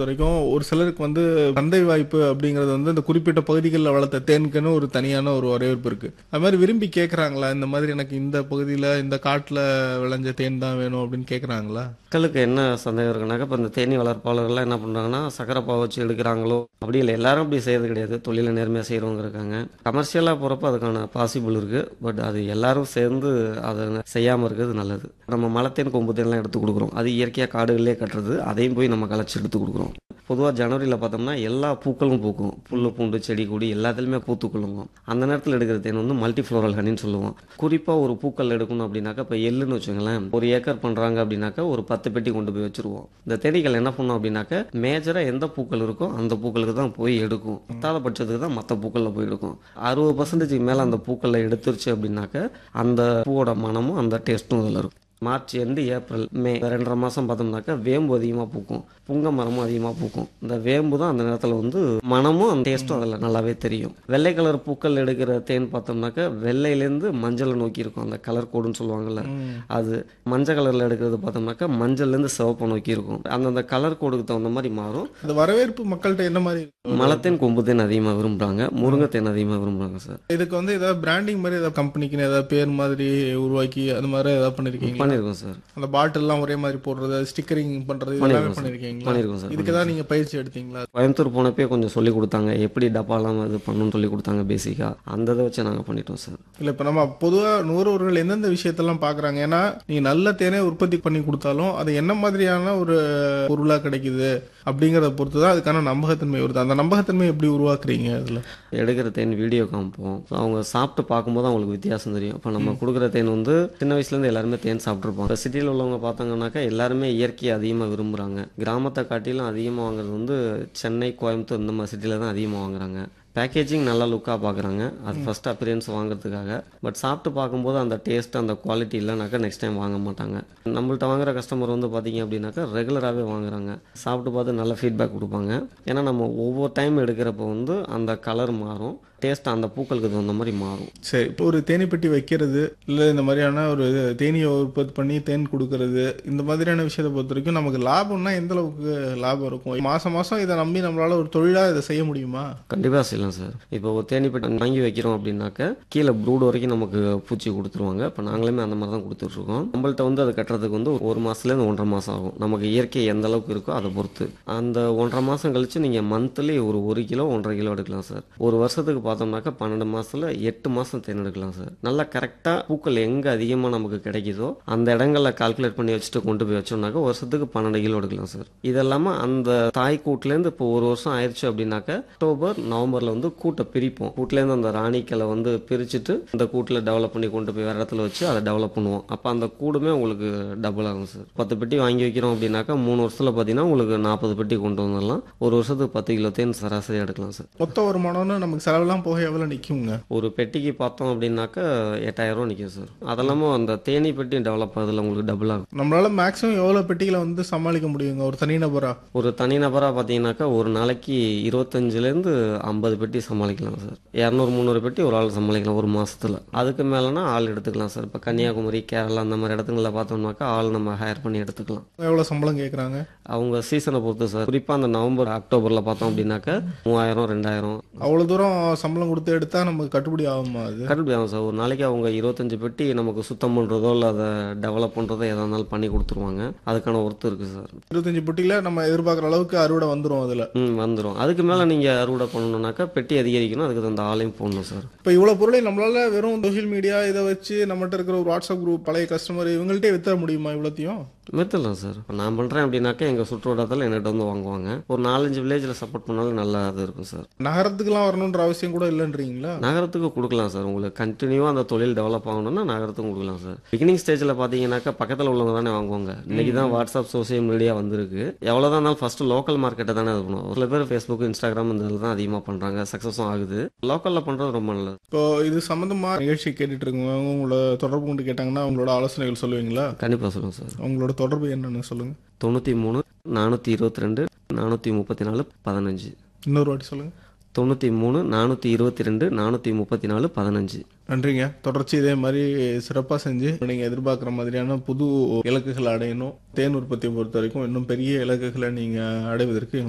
பொறுத்த வரைக்கும் ஒரு சிலருக்கு வந்து சந்தை வாய்ப்பு அப்படிங்கிறது வந்து இந்த குறிப்பிட்ட பகுதிகளில் வளர்த்த தேனுக்குன்னு ஒரு தனியான ஒரு வரவேற்பு இருக்கு அது மாதிரி விரும்பி கேட்குறாங்களா இந்த மாதிரி எனக்கு இந்த பகுதியில் இந்த காட்டில் விளைஞ்ச தேன் தான் வேணும் அப்படின்னு கேட்குறாங்களா மக்களுக்கு என்ன சந்தேகம் இருக்குனாக்கா இப்போ இந்த தேனி வளர்ப்பாளர்கள்லாம் என்ன பண்ணுறாங்கன்னா சக்கரை பாவு வச்சு எடுக்கிறாங்களோ அப்படி இல்லை எல்லாரும் அப்படி செய்யறது கிடையாது தொழிலை நேர்மையாக செய்கிறவங்க இருக்காங்க கமர்ஷியலாக போகிறப்ப அதுக்கான பாசிபிள் இருக்குது பட் அது எல்லாரும் சேர்ந்து அதை செய்யாமல் இருக்கிறது நல்லது நம்ம மலத்தேன் கொம்பு தேன்லாம் எடுத்து கொடுக்குறோம் அது இயற்கையாக காடுகளிலே கட்டுறது அதையும் போய் நம்ம கலைச்சி எடுத்து கொடுக்குறோம் பொதுவாக ஜனவரியில் பார்த்தோம்னா எல்லா பூக்களும் பூக்கும் புல் பூண்டு செடி கொடி எல்லாத்துலேயுமே பூத்து குலுங்கும் அந்த நேரத்தில் எடுக்கிற தேன் வந்து மல்டி ஃப்ளோரல் ஹனின்னு சொல்லுவோம் குறிப்பாக ஒரு பூக்கள் எடுக்கணும் அப்படின்னாக்கா இப்போ எள்ளுன்னு வச்சுங்களேன் ஒரு ஏக்கர் பண்ணுறாங்க அப்படின்னாக்கா ஒரு பத்து பெட்டி கொண்டு போய் வச்சுருவோம் இந்த தேனீக்கள் என்ன பண்ணும் அப்படின்னாக்கா மேஜராக எந்த பூக்கள் இருக்கோ அந்த பூக்களுக்கு தான் போய் எடுக்கும் பத்தாத பட்சத்துக்கு தான் மற்ற பூக்களில் போய் எடுக்கும் அறுபது பர்சன்டேஜ் மேலே அந்த பூக்களில் எடுத்துருச்சு அப்படின்னாக்கா அந்த பூவோட மனமும் அந்த டேஸ்ட்டும் அதில் இருக்கும் மார்ச் எண்டு ஏப்ரல் மே இந்த ரெண்டரை மாதம் பார்த்தோம்னாக்கா வேம்பு அதிகமாக பூக்கும் புங்க மரமும் அதிகமாக பூக்கும் இந்த வேம்பு தான் அந்த நேரத்தில் வந்து மனமும் அந்த டேஸ்ட்டும் அதில் நல்லாவே தெரியும் வெள்ளை கலர் பூக்கள் எடுக்கிற தேன் பார்த்தோம்னாக்கா வெள்ளையிலேருந்து மஞ்சளை நோக்கி இருக்கும் அந்த கலர் கோடுன்னு சொல்லுவாங்கல்ல அது மஞ்சள் கலரில் எடுக்கிறது பார்த்தோம்னாக்கா மஞ்சள்லேருந்து சிவப்பு நோக்கி இருக்கும் அந்தந்த கலர் கோடுக்கு தகுந்த மாதிரி மாறும் அந்த வரவேற்பு மக்கள்கிட்ட என்ன மாதிரி இருக்கு? மலத்தேன் கொம்பு தேன் அதிகமாக விரும்புகிறாங்க முருங்கைத்தேன் அதிகமாக விரும்புகிறாங்க சார் இதுக்கு வந்து ஏதாவது பிராண்டிங் மாதிரி ஏதாவது கம்பெனிக்குன்னு ஏதாவது பேர் மாதிரி உருவாக்கி அது மாதிரி ஏதாவது பண்ணிருக்கீங்களா பண்ணியிருக்கோம் சார் அந்த பாட்டில் எல்லாம் ஒரே மாதிரி போடுறது ஸ்டிக்கரிங் பண்றது இதெல்லாமே பண்ணிருக்கீங்களா பண்ணியிருக்கோம் சார் இதுக்கு தான் நீங்க பயிற்சி எடுத்தீங்களா கோயம்புத்தூர் போனப்பே கொஞ்சம் சொல்லி கொடுத்தாங்க எப்படி டப்பாலாம் இது பண்ணணும்னு சொல்லி கொடுத்தாங்க பேசிக்காக அந்த இதை வச்சு நாங்கள் பண்ணிட்டோம் சார் இல்ல இப்ப நம்ம பொதுவா நுகர்வோர்கள் எந்தெந்த விஷயத்தெல்லாம் பாக்குறாங்க ஏன்னா நீங்க நல்ல தேனே உற்பத்தி பண்ணி கொடுத்தாலும் அது என்ன மாதிரியான ஒரு பொருளா கிடைக்குது அப்படிங்கறத பொறுத்து தான் அதுக்கான நம்பகத்தன்மை வருது அந்த நம்பகத்தன்மை எப்படி உருவாக்குறீங்க அதுல எடுக்கிற தேன் வீடியோ காமிப்போம் So, அவங்க சாப்பிட்டு பார்க்கும்போது அவங்களுக்கு வித்தியாசம் தெரியும் இப்போ நம்ம கொடுக்குற தேன் வந்து சின்ன வயசுலேருந்து எல்லாருமே தேன் சாப்பிட்ருப்போம் இப்போ சிட்டியில் உள்ளவங்க பார்த்தாங்கன்னாக்கா எல்லாருமே இயற்கையை அதிகமாக விரும்புகிறாங்க கிராமத்தை காட்டிலும் அதிகமாக வாங்குறது வந்து சென்னை கோயம்புத்தூர் இந்த மாதிரி சிட்டியில் தான் அதிகமாக வாங்குறாங்க பேக்கேஜிங் நல்லா லுக்காக பார்க்குறாங்க அது ஃபஸ்ட் அப்பியரன்ஸ் வாங்குறதுக்காக பட் சாப்பிட்டு பார்க்கும்போது அந்த டேஸ்ட் அந்த குவாலிட்டி இல்லைனாக்கா நெக்ஸ்ட் டைம் வாங்க மாட்டாங்க நம்மள்ட்ட வாங்குற கஸ்டமர் வந்து பார்த்தீங்க அப்படின்னாக்கா ரெகுலராகவே வாங்குறாங்க சாப்பிட்டு பார்த்து நல்ல ஃபீட்பேக் கொடுப்பாங்க ஏன்னா நம்ம ஒவ்வொரு டைம் எடுக்கிறப்போ வந்து அந்த கலர் மாறும் டேஸ்ட் அந்த பூக்களுக்கு தகுந்த மாதிரி மாறும் சரி இப்போ ஒரு தேனி பெட்டி வைக்கிறது இல்ல இந்த மாதிரியான ஒரு தேனியை உற்பத்தி பண்ணி தேன் கொடுக்கறது இந்த மாதிரியான விஷயத்தை பொறுத்த வரைக்கும் நமக்கு லாபம்னா எந்த அளவுக்கு லாபம் இருக்கும் மாசம் மாசம் இதை நம்பி நம்மளால ஒரு தொழிலா இதை செய்ய முடியுமா கண்டிப்பாக செய்யலாம் சார் இப்போ ஒரு தேனீப்பெட்டி வாங்கி வைக்கிறோம் அப்படின்னாக்க கீழே ப்ரூட் வரைக்கும் நமக்கு பூச்சி கொடுத்துருவாங்க இப்போ நாங்களுமே அந்த மாதிரி தான் கொடுத்துட்ருக்கோம் நம்மள்ட்ட வந்து அது கட்டுறதுக்கு வந்து ஒரு மாதத்துலேருந்து ஒன்றரை மாதம் ஆகும் நமக்கு இயற்கை எந்த அளவுக்கு இருக்கோ அதை பொறுத்து அந்த ஒன்றரை மாதம் கழிச்சு நீங்கள் மந்த்லி ஒரு ஒரு கிலோ ஒன்றரை கிலோ எடுக்கலாம் சார் ஒரு வருஷத்துக்கு பார்த்தோம்னாக்கா பன்னெண்டு மாசத்துல எட்டு மாதம் தேன் எடுக்கலாம் சார் நல்லா கரெக்டாக பூக்கள் எங்கே அதிகமாக நமக்கு கிடைக்குதோ அந்த இடங்களில் கால்குலேட் பண்ணி வச்சுட்டு கொண்டு போய் வச்சோம்னாக்கா வருஷத்துக்கு பன்னெண்டு கிலோ எடுக்கலாம் சார் இது இல்லாமல் அந்த தாய் கூட்டிலேருந்து இப்போ ஒரு வருஷம் ஆயிடுச்சு அப்படின்னாக்கா அக்டோபர் நவம்பரில் வந்து கூட்டை பிரிப்போம் கூட்டிலேருந்து அந்த ராணிக்களை வந்து பிரிச்சுட்டு இந்த கூட்டில் டெவலப் பண்ணி கொண்டு போய் வேறு இடத்துல வச்சு அதை டெவலப் பண்ணுவோம் அப்போ அந்த கூடுமே உங்களுக்கு டபுள் ஆகும் சார் பத்து பெட்டி வாங்கி வைக்கிறோம் அப்படின்னாக்கா மூணு வருஷத்தில் பார்த்தீங்கன்னா உங்களுக்கு நாற்பது பெட்டி கொண்டு வந்துடலாம் ஒரு வருஷத்துக்கு பத்து கிலோ தேன் சராசரி எடுக்கலாம் சார் மொத்த வருமானம்னு நமக்கு செலவெல்லாம் போக எவ்வளவு நிக்குங்க ஒரு பெட்டிக்கு பார்த்தோம் அப்படின்னாக்கா எட்டாயிரம் ரூபா நிற்கும் சார் அதெல்லாமல் அந்த தேனி பெட்டி டெவலப் ஆகுதுல உங்களுக்கு டபுள் ஆகும் நம்மளால மேக்ஸிமம் எவ்வளவு பெட்டிகளை வந்து சமாளிக்க முடியுங்க ஒரு தனிநபரா ஒரு தனிநபராக பார்த்தீங்கன்னாக்கா ஒரு நாளைக்கு இருபத்தஞ்சிலேருந்து ஐம்பது பெட்டி சமாளிக்கலாம் சார் இரநூறு முந்நூறு பெட்டி ஒரு ஆள் சமாளிக்கலாம் ஒரு மாசத்துல அதுக்கு மேலேனா ஆள் எடுத்துக்கலாம் சார் இப்போ கன்னியாகுமரி கேரளா அந்த மாதிரி இடத்துங்களில் பார்த்தோம்னாக்கா ஆள் நம்ம ஹையர் பண்ணி எடுத்துக்கலாம் எவ்வளவு சம்பளம் கேக்குறாங்க அவங்க சீசனை பொறுத்து சார் குறிப்பாக அந்த நவம்பர் அக்டோபரில் பார்த்தோம் அப்படின்னாக்கா மூவாயிரம் ரெண்டாயிரம் அவ்வளவு தூரம் சம்பளம் கொடுத்து எடுத்தா நமக்கு கட்டுப்படி ஆகுமா அது கட்டுப்படி ஆகும் சார் ஒரு நாளைக்கு அவங்க இருபத்தஞ்சு பெட்டி நமக்கு சுத்தம் பண்ணுறதோ இல்லை அதை டெவலப் பண்ணுறதோ எதாக இருந்தாலும் பண்ணி கொடுத்துருவாங்க அதுக்கான ஒர்த்து இருக்குது சார் இருபத்தஞ்சு பெட்டியில நம்ம எதிர்பார்க்குற அளவுக்கு அறுவடை வந்துரும் அதுல ம் வந்துடும் அதுக்கு மேலே நீங்கள் அறுவடை பண்ணணுன்னாக்கா பெட்டி அதிகரிக்கணும் அதுக்கு அந்த ஆளையும் போடணும் சார் இப்போ இவ்வளவு பொருளை நம்மளால வெறும் சோஷியல் மீடியா இதை வச்சு நம்மகிட்ட இருக்கிற ஒரு வாட்ஸ்அப் குரூப் பழைய கஸ்டமர் இவங்கள்ட்டே வித்தர முடியுமா இவ்வளோத்தையும் மெத்தலாம் சார் இப்போ நான் பண்ணுறேன் அப்படின்னாக்கா எங்கள் சுற்றுவட்டத்தில் என்கிட்ட வந்து வாங்குவாங்க ஒரு நாலஞ்சு வில்லேஜில் சப்போர்ட் பண்ணாலும் நல்லா இது இருக்கும் சார் நகரத்துக்குலாம் வரணுன்ற அவசியம் கூட இல்லைன்றீங்களா நகரத்துக்கு கொடுக்கலாம் சார் உங்களுக்கு கண்டினியூவாக அந்த தொழில் டெவலப் ஆகணும்னா நகரத்துக்கும் கொடுக்கலாம் சார் பிகினிங் ஸ்டேஜில் பார்த்தீங்கன்னாக்கா பக்கத்தில் உள்ளவங்க தானே வாங்குவாங்க இன்னைக்கு தான் வாட்ஸ்அப் சோசியல் மீடியா வந்திருக்கு எவ்வளோ தான் இருந்தாலும் ஃபஸ்ட்டு லோக்கல் மார்க்கெட்டை தானே இது பண்ணுவோம் சில பேர் ஃபேஸ்புக் இன்ஸ்டாகிராம் இந்த இதில் தான் அதிகமாக பண்ணுறாங்க சக்ஸஸும் ஆகுது லோக்கலில் பண்ணுறது ரொம்ப நல்லது இப்போ இது சம்பந்தமா நிகழ்ச்சி கேட்டுட்டு இருக்கவங்க உங்களோட தொடர்பு கொண்டு கேட்டாங்கன்னா உங்களோட ஆலோசனைகள் சொல்லுவீங்களா கண்டிப்பாக சொல்லுங்கள் சார் உங்களோட தொடர்பு என்னன்னு சொல்லுங்க தொண்ணூற்றி மூணு நானூற்றி இருபத்தி ரெண்டு நானூற்றி முப்பத்தி நாலு பதினஞ்சு இன்னொரு வாட்டி சொல்லுங்க தொண்ணூற்றி மூணு நானூற்றி இருபத்தி ரெண்டு நானூற்றி முப்பத்தி நாலு பதினஞ்சு நன்றிங்க தொடர்ச்சி இதே மாதிரி சிறப்பாக செஞ்சு நீங்கள் எதிர்பார்க்குற மாதிரியான புது இலக்குகளை அடையணும் தேன் உற்பத்தியை பொறுத்த வரைக்கும் இன்னும் பெரிய இலக்குகளை நீங்கள் அடைவதற்கு